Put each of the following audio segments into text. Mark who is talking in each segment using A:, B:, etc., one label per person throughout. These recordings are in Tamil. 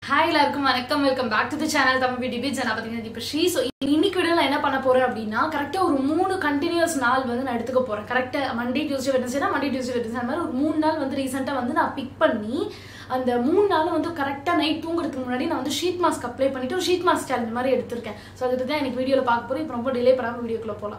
A: ஹாய் எல்லாருக்கும் வணக்கம் welcome back to the channel Tamil beauty beach நான் பார்த்தீங்கன்னா இப்போ ஸ்ரீ ஸோ இன்னைக்கு வீடியோ நான் என்ன பண்ண போறேன் அப்படின்னா கரெக்டாக ஒரு மூணு கண்டினியூஸ் நாள் வந்து நான் எடுத்துக்க போறேன் கரெக்டாக மண்டே டியூஸ்டே வெட்னஸ்டேனா மண்டே டியூஸ்டே வெட்னஸ்டே அந்த மாதிரி ஒரு மூணு நாள் வந்து ரீசெண்டாக வந்து நான் பிக் பண்ணி அந்த மூணு நாளும் வந்து கரெக்டாக நைட் தூங்குறதுக்கு முன்னாடி நான் வந்து ஷீட் மாஸ்க் அப்ளை பண்ணிட்டு ஒரு ஷீட் மாஸ்க் சேலஞ்ச் மாதிரி எடுத்திருக்கேன் ஸோ அதுக்கு தான் எனக்கு வீடியோவில் பார்க்க போகிறேன் இப்போ ரொம்ப டிலே பண்ணாமல் வீடியோக்குள்ளே போகலாம்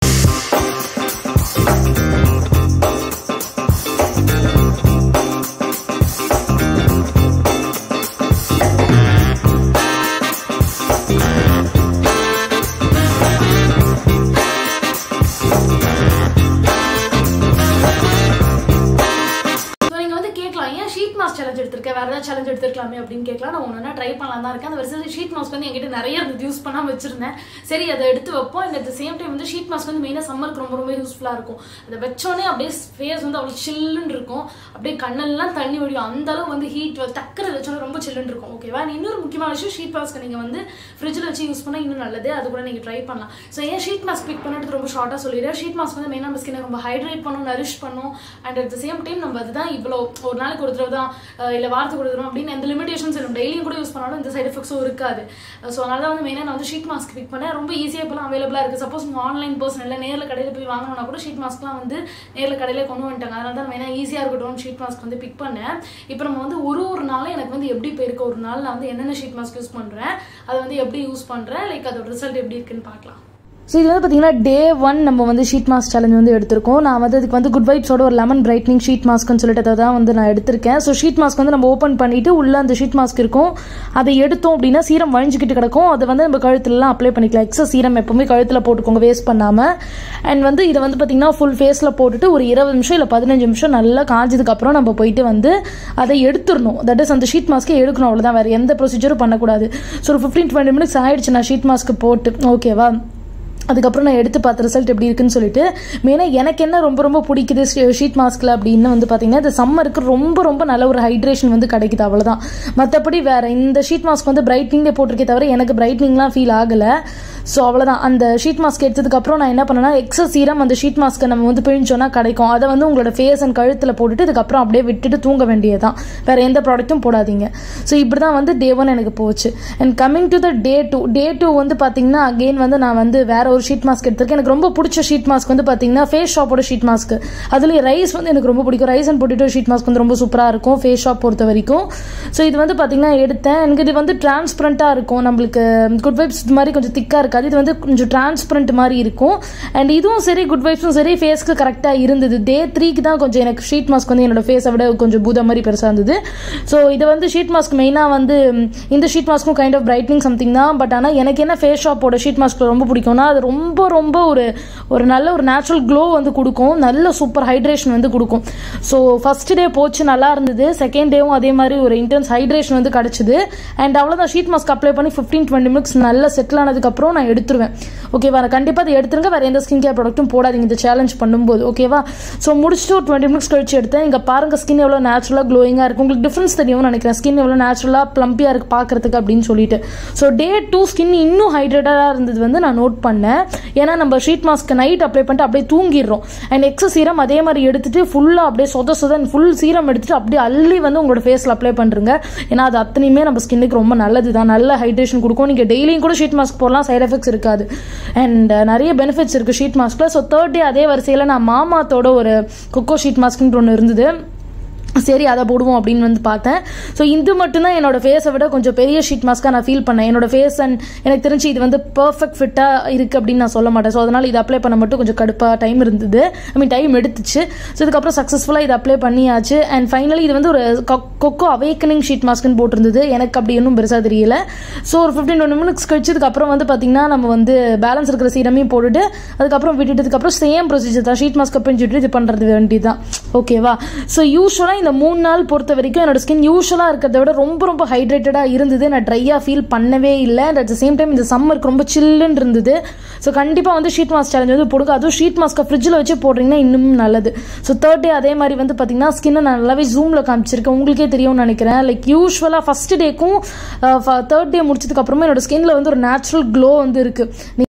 A: ஸோ நீங்கள் வந்து கேட்கலாம் ஏன் ஷீட் மாஸ்க் சேலஞ்ச் எடுத்திருக்கேன் வேறு ஏதாவது சேலஞ்ச் எடுத்துருக்கலாமே அப்படின்னு கேட்கலாம் நான் ஒன்று ட்ரை பண்ணலாம் தான் இருக்கேன் அந்த வருஷம் ஷீட் மாஸ்க் வந்து என்கிட்ட நிறைய இருந்தது யூஸ் பண்ணாமல் வச்சிருந்தேன் சரி அதை எடுத்து வைப்போம் அண்ட் அட் சேம் டைம் வந்து ஷீட் மாஸ்க் வந்து மெயினாக சம்மருக்கு ரொம்ப ரொம்ப யூஸ்ஃபுல்லாக இருக்கும் அதை வச்சோடனே அப்படியே ஃபேஸ் வந்து அவ்வளோ சில்லுன்னு இருக்கும் அப்படியே கண்ணெல்லாம் தண்ணி வடியும் அந்த அளவு வந்து ஹீட் டக்குற வச்சோடனே ரொம்ப சில்லுன்னு இருக்கும் ஓகேவா இன்னொரு முக்கியமான விஷயம் ஷீட் மாஸ்க் நீங்கள் வந்து ஃப்ரிட்ஜில் வச்சு யூஸ் பண்ணால் இன்னும் நல்லது அது கூட நீங்கள் ட்ரை பண்ணலாம் ஸோ ஏன் ஷீட் மாஸ்க் பிக் பண்ணிட்டு ரொம்ப ஷார்ட்டாக சொல்லிடுறேன் ஷீட் மாஸ்க் வந்து மெயினாக நம்ம ஸ்கின்னை ரொம்ப ஹைட்ரேட் பண்ணும் நரிஷ் பண்ணும் and at the same time நம்ம அதுதான் இவ்வளோ ஒரு நாளைக்கு ஒரு தடவை தான் அஹ் இல்ல வாரத்துக்கு ஒரு தடவை அப்படின்னு எந்த லிமிடேஷன்ஸ் இருக்கும் டெய்லியும் கூட யூஸ் பண்ணாலும் இந்த சைடு எஃபெக்ட்ஸும் இருக்காது ஸோ அதனால தான் வந்து மெயினாக நான் வந்து ஷீட் மாஸ்க் பிக் பண்ணேன் ரொம்ப ஈஸியாக இப்போலாம் அவைலபிளாக இருக்குது சப்போஸ் நீங்கள் ஆன்லைன் பர்சன் இல்லை நேரில் கடையில் போய் வாங்கணும்னா கூட ஷீட் மாஸ்க்லாம் வந்து நேரில் கடையில் கொண்டு வந்துட்டாங்க அதனால தான் மெயினாக ஈஸியாக இருக்கட்டும் ஷீட் மாஸ்க் வந்து பிக் பண்ணேன் இப்போ நம்ம வந்து ஒரு ஒரு நாளும் எனக்கு வந்து எப்படி போயிருக்கு ஒரு நாள் நான் வந்து என்னென்ன ஷீட் மாஸ்க் யூஸ் பண்ணுறேன் அதை வந்து எப்படி யூஸ் பண்ணுறேன் லைக் அதோட ரிசல்ட் எப்படி இருக்குன்னு பார்க்கலாம்
B: ஸோ இது வந்து பார்த்தீங்கன்னா டே ஒன் நம்ம வந்து ஷீட் மாஸ்க் சேலஞ்ச் வந்து எடுத்திருக்கோம் நான் வந்து அதுக்கு வந்து குட் வைப்ஸோட ஒரு லெமன் பிரைட்னிங் ஷீட் மாஸ்க்னு சொல்லிட்டு அதை தான் வந்து நான் எடுத்திருக்கேன் ஸோ ஷீட் மாஸ்க் வந்து நம்ம ஓப்பன் பண்ணிட்டு உள்ள அந்த ஷீட் மாஸ்க் இருக்கும் அதை எடுத்தோம் அப்படின்னா சீரம் வழிஞ்சிக்கிட்டு கிடக்கும் அதை வந்து நம்ம கழுத்துலலாம் அப்ளை பண்ணிக்கலாம் எக்ஸஸ் சீரம் எப்பவுமே கழுத்தில் போட்டுக்கோங்க வேஸ்ட் பண்ணாமல் அண்ட் வந்து இதை வந்து பார்த்தீங்கன்னா ஃபுல் ஃபேஸில் போட்டுட்டு ஒரு இருபது நிமிஷம் இல்லை பதினஞ்சு நிமிஷம் நல்லா காஞ்சதுக்கப்புறம் நம்ம போயிட்டு வந்து அதை எடுத்துடணும் தட் இஸ் அந்த ஷீட் மாஸ்க்கே எடுக்கணும் அவ்வளோதான் வேறு எந்த ப்ரொசீஜரும் பண்ணக்கூடாது ஸோ ஒரு ஃபிஃப்டீன் டுவெண்ட்டி மினிட்ஸ் ஆயிடுச்சு நான் ஷீட் மாஸ்க்கு போட்டு ஓகேவா அதுக்கப்புறம் நான் எடுத்து பார்த்த ரிசல்ட் எப்படி இருக்குன்னு சொல்லிட்டு மெயினாக எனக்கு என்ன ரொம்ப ரொம்ப பிடிக்குது ஷீட் மாஸ்கில் அப்படின்னு வந்து பார்த்தீங்கன்னா இந்த சம்மருக்கு ரொம்ப ரொம்ப நல்ல ஒரு ஹைட்ரேஷன் வந்து கிடைக்குது அவ்வளோதான் மற்றபடி வேற இந்த ஷீட் மாஸ்க் வந்து பிரைட்னிங்கே போட்டிருக்கே தவிர எனக்கு பிரைட்னிங்லாம் ஃபீல் ஆகலை ஸோ அவ்வளோதான் அந்த ஷீட் மாஸ்க் எடுத்ததுக்கப்புறம் நான் என்ன பண்ணேன்னா எக்ஸஸ் சீரம் அந்த ஷீட் மாஸ்க்கை நம்ம வந்து பிழிஞ்சோன்னா கிடைக்கும் அதை வந்து உங்களோட ஃபேஸ் அண்ட் கழுத்தில் போட்டுட்டு இதுக்கப்புறம் அப்படியே விட்டுட்டு தூங்க வேண்டியதுதான் வேற எந்த ப்ராடக்ட்டும் போடாதீங்க ஸோ இப்படி தான் வந்து டே ஒன் எனக்கு போச்சு and coming to the day two day two வந்து பார்த்தீங்கன்னா அகெயின் வந்து நான் வந்து வேற ஒரு ஷீட் மாஸ்க் எடுத்திருக்கேன் எனக்கு ரொம்ப பிடிச்ச ஷீட் மாஸ்க் வந்து பார்த்தீங்கன்னா ஃபேஸ் ஷாப்போட ஷீட் மாஸ்க் அதுலேயும் ரைஸ் வந்து எனக்கு ரொம்ப பிடிக்கும் rice and potato sheet mask வந்து ரொம்ப சூப்பராக இருக்கும் ஃபேஸ் ஷாப் பொறுத்த வரைக்கும் ஸோ இது வந்து பார்த்தீங்கன்னா எடுத்தேன் எனக்கு இது வந்து டிரான்ஸ்பரண்ட்டாக இருக்கும் நம்மளுக்கு குட் வைப்ஸ் இது மாதிரி கொஞ்சம் திக்காக இருக்காது இது வந்து கொஞ்சம் டிரான்ஸ்பரண்ட் மாதிரி இருக்கும் அண்ட் இதுவும் சரி குட் வைப்ஸும் சரி ஃபேஸ்க்கு கரெக்டாக இருந்தது டே த்ரீக்கு தான் கொஞ்சம் எனக்கு ஷீட் மாஸ்க் வந்து என்னோட ஃபேஸை விட கொஞ்சம் பூத மாதிரி பெருசாக இருந்தது ஸோ இது வந்து ஷீட் மாஸ்க் மெயினாக வந்து ம், இந்த ஷீட் மாஸ்க்கும் கைண்ட் ஆஃப் பிரைட்னிங் சம்திங் தான் பட் ஆனால் எனக்கு என்ன ஃபேஸ் ஷாப்போட ஷீட் மாஸ்க் ரொம்ப பிடிக்கும்னா அது ரொம்ப ரொம்ப ஒரு ஒரு நல்ல ஒரு நேச்சுரல் க்ளோ வந்து கொடுக்கும் நல்ல சூப்பர் ஹைட்ரேஷன் வந்து கொடுக்கும் ஸோ ஃபர்ஸ்ட் டே போச்சு நல்லா இருந்தது செகண்ட் டேவும் அதே மாதிரி ஒரு இன்டென்ஸ் ஹைட்ரேஷன் வந்து கிடச்சிது அண்ட் அவ்வளோதான் ஷீட் மாஸ்க் அப்ளை பண்ணி ஃபிஃப்டீன் டுவெண்ட்டி மினிட்ஸ் நல்லா செட்டில் ஆனதுக்கப்புறம் நான் எடுத்துருவேன் ஓகேவா நான் கண்டிப்பாக அதை எடுத்துருங்க வேறு எந்த ஸ்கின் கேர் ப்ராடக்ட்டும் போடாதீங்க இந்த சேலஞ்ச் பண்ணும்போது ஓகேவா ஸோ முடிச்சுட்டு ஒரு டுவெண்ட்டி மினிட்ஸ் கழிச்சு எடுத்தேன் இங்கே பாருங்க ஸ்கின் எவ்வளோ நேச்சுரலாக க்ளோயிங்காக இருக்கும் உங்களுக்கு டிஃப்ரென்ஸ் தெரியும்னு நினைக்கிறேன் ஸ்கின் எவ்வளோ நேச்சுரலாக ப்ளம்பியாக இருக்கு பார்க்கறதுக்கு அப்படின்னு சொல்லிட்டு ஸோ டே டூ ஸ்கின் இன்னும் ஹைட்ரேட்டடாக இருந்தது வந்து நான் நோட் பண்ணேன் ஏன்னா நம்ம ஷீட் மாஸ்க் நைட் அப்ளை பண்ணிட்டு அப்படியே தூங்கிடுறோம் அண்ட் எக்ஸஸ் சீரம் அதே மாதிரி எடுத்துட்டு ஃபுல்லாக அப்படியே சொத சொதன் ஃபுல் சீரம் எடுத்துட்டு அப்படியே அள்ளி வந்து உங்களோட ஃபேஸில் அப்ளை பண்ணுறங்க ஏன்னா அது அத்தனையுமே நம்ம ஸ்கின்னுக்கு ரொம்ப நல்லது தான் நல்ல ஹைட்ரேஷன் கொடுக்கும் நீங்கள் டெய்லியும் கூட ஷீட் மாஸ்க் போடலாம் சைட் எஃபெக்ட்ஸ் இருக்காது அண்ட் நிறைய பெனிஃபிட்ஸ் இருக்குது ஷீட் மாஸ்க்கில் ஸோ தேர்ட் டே அதே வரிசையில் நான் மாமாத்தோட ஒரு கொக்கோ ஷீட் மாஸ்க்னு ஒன்று இருந்தது சரி அதை போடுவோம் அப்படின்னு வந்து பார்த்தேன் ஸோ இது மட்டும்தான் என்னோட ஃபேஸை விட கொஞ்சம் பெரிய ஷீட் மாஸ்க்காக நான் ஃபீல் பண்ணேன் என்னோட ஃபேஸ் அண்ட் எனக்கு தெரிஞ்சு இது வந்து பர்ஃபெக்ட் ஃபிட்டாக இருக்குது அப்படின்னு நான் சொல்ல மாட்டேன் ஸோ அதனால் இது அப்ளை பண்ண மட்டும் கொஞ்சம் கடுப்பாக டைம் இருந்தது ஐ மீன் டைம் எடுத்துச்சு ஸோ இதுக்கப்புறம் சக்ஸஸ்ஃபுல்லாக இது அப்ளை பண்ணியாச்சு அண்ட் ஃபைனலி இது வந்து ஒரு கொக்கோ அவேக்கனிங் ஷீட் மாஸ்க்னு போட்டிருந்தது எனக்கு அப்படி இன்னும் பெருசாக தெரியல ஸோ ஒரு ஃபிஃப்டீன் டுவெண்ட்டி மினிட்ஸ் கழிச்சதுக்கப்புறம் வந்து பார்த்தீங்கன்னா நம்ம வந்து பேலன்ஸ் இருக்கிற சீரமையும் போட்டுட்டு அதுக்கப்புறம் விட்டுட்டதுக்கப்புறம் சேம் ப்ரொசீஜர் தான் ஷீட் மாஸ்க் பிரிஞ்சுட்டு இது பண்ணுறது வேண்டியதுதான் ஓகேவா ஸோ யூஸ்வலாக இந்த மூணு நாள் பொறுத்த வரைக்கும் என்னோட ஸ்கின் யூஸ்வலாக இருக்கிறத விட ரொம்ப ரொம்ப ஹைட்ரேட்டடாக இருந்தது நான் ட்ரையாக ஃபீல் பண்ணவே இல்லை அட் த சேம் டைம் இந்த சம்மருக்கு ரொம்ப சில்லுன்னு இருந்தது ஸோ கண்டிப்பாக வந்து ஷீட் மாஸ்க் சேலஞ்ச் வந்து போடுங்க அதுவும் ஷீட் மாஸ்க்கை ஃப்ரிட்ஜில் வச்சு போடுறீங்கன்னா இன்னும் நல்லது ஸோ தேர்ட் டே அதே மாதிரி வந்து பார்த்தீங்கன்னா ஸ்கின்னை நான் நல்லாவே ஜூமில் காமிச்சிருக்கேன் உங்களுக்கே தெரியும்னு நினைக்கிறேன் லைக் யூஸ்வலாக ஃபஸ்ட் டேக்கும் தேர்ட் டே முடிச்சதுக்கு அப்புறமா என்னோட ஸ்கின்ல வந்து ஒரு நேச்சுரல் க்ளோ வந்து இருக்குது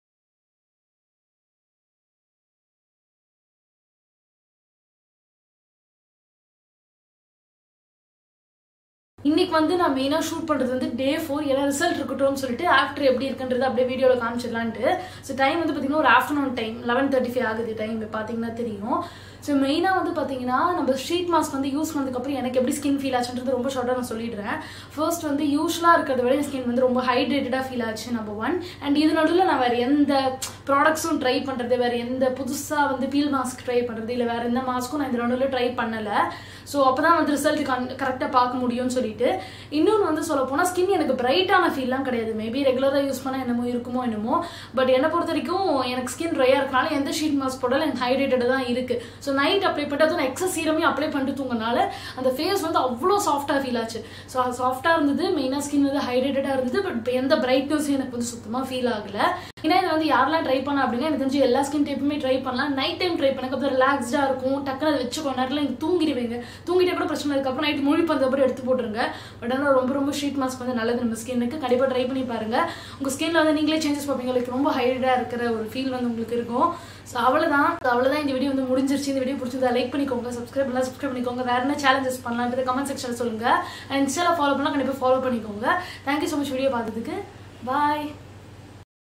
A: இன்னைக்கு வந்து நான் மெயினாக ஷூட் பண்ணுறது வந்து டே ஃபோர் ஏன்னா ரிசல்ட் இருக்கட்டும்னு சொல்லிட்டு ஆஃப்டர் எப்படி இருக்குன்றது அப்படியே வீடியோவில் காமிச்சிடலான்ட்டு ஸோ டைம் வந்து பார்த்தீங்கன்னா ஒரு afternoon time eleven thirty five ஆகுது டைம் பார்த்தீங்கன்னா தெரியும் ஸோ மெயினாக வந்து பார்த்தீங்கன்னா நம்ம ஷீட் மாஸ்க் வந்து யூஸ் பண்ணதுக்கப்புறம் எனக்கு எப்படி ஸ்கின் ஃபீல் ஆச்சுன்றது ரொம்ப ஷார்ட்டாக நான் சொல்லிடுறேன் ஃபர்ஸ்ட் வந்து யூஸ்வலாக இருக்கிறத விட ஸ்கின் வந்து ரொம்ப ஹைட்ரேட்டடாக ஃபீல் ஆச்சு நம்பர் ஒன் அண்ட் இது நடுவில் நான் வேறு எந்த ப்ராடக்ட்ஸும் ட்ரை பண்ணுறது வேறு எந்த புதுசாக வந்து பீல் மாஸ்க் ட்ரை பண்ணுறது இல்லை வேறு எந்த மாஸ்க்கும் நான் இந்த நடுவில் ட்ரை பண்ணலை ஸோ அப்போ தான் வந்து ரிசல்ட் கன் கரெக்டாக பார்க்க முடியும்னு சொல்லிட்டு இன்னொன்று வந்து சொல்ல போனால் ஸ்கின் எனக்கு பிரைட்டான ஃபீல்லாம் கிடையாது மேபி ரெகுலராக யூஸ் பண்ணால் என்னமோ இருக்குமோ என்னமோ பட் என்னை பொறுத்த வரைக்கும் எனக்கு ஸ்கின் ட்ரையாக இருக்கனால எந்த ஷீட் மாஸ்க் போட்டாலும் எனக்கு ஹைட்ரேட்டடாக தான் இருக்குது ஸோ நைட் அப்ளை பண்ணிட்டு அதுவும் எக்ஸஸ் சீரமே அப்ளை பண்ணிட்டு தூங்கினால அந்த ஃபேஸ் வந்து அவ்வளோ சாஃப்டாக ஃபீல் ஆச்சு ஸோ அது சாஃப்டாக இருந்தது மெயினாக ஸ்கின் வந்து ஹைட்ரேட்டடாக இருந்தது பட் இப்போ எந்த பிரைட்னஸும் எனக்கு வந்து சுத்தமாக ஃபீல் ஆகலை ஏன்னா இதை வந்து யாரெல்லாம் ட்ரை பண்ண அப்படின்னா எனக்கு தெரிஞ்சு எல்லா ஸ்கின் டைப்புமே ட்ரை பண்ணலாம் நைட் டைம் ட்ரை பண்ண அப்புறம் ரிலாக்ஸ்டாக இருக்கும் டக்குனு அதை வச்சு கொஞ்ச நேரத்தில் நீங்கள் தூங்கிடுவீங்க தூங்கிட்டே கூட பிரச்சனை அதுக்கப்புறம் நைட் முழி அப்புறம் எடுத்து போட்டுருங்க பட் ஆனால் ரொம்ப ரொம்ப ஷீட் மாஸ்க் வந்து நல்லது நம்ம ஸ்கின்னுக்கு கண்டிப்பாக ட்ரை பண்ணி பாருங்க உங்கள் ஸ்கின்ல வந்து நீங்களே சேஞ்சஸ் பார்ப்பீங்க like ரொம்ப ஹைடாக இருக்கிற ஒரு ஃபீல் வந்து உங்களுக்கு இருக்கும் ஸோ அவ்வளோதான் அவ்வளோதான் இந்த வீடியோ வந்து முடிஞ்சிருச்சு இந்த வீடியோ பிடிச்சதா லைக் பண்ணிக்கோங்க சப்ஸ்கிரைப் பண்ணலாம் சப்ஸ்கிரைப் பண்ணிக்கோங்க வேற என்ன சேலஞ்சஸ் பண்ணலான்றது கமெண்ட் செக்ஷனில் சொல்லுங்க அண்ட் இன்ஸ்டாவில் ஃபாலோ பண்ணால் கண்டிப்பாக ஃபாலோ பண்ணிக்கோங்க தேங்க்யூ ஸோ மச் வீடியோ பார்த்ததுக்கு பாய்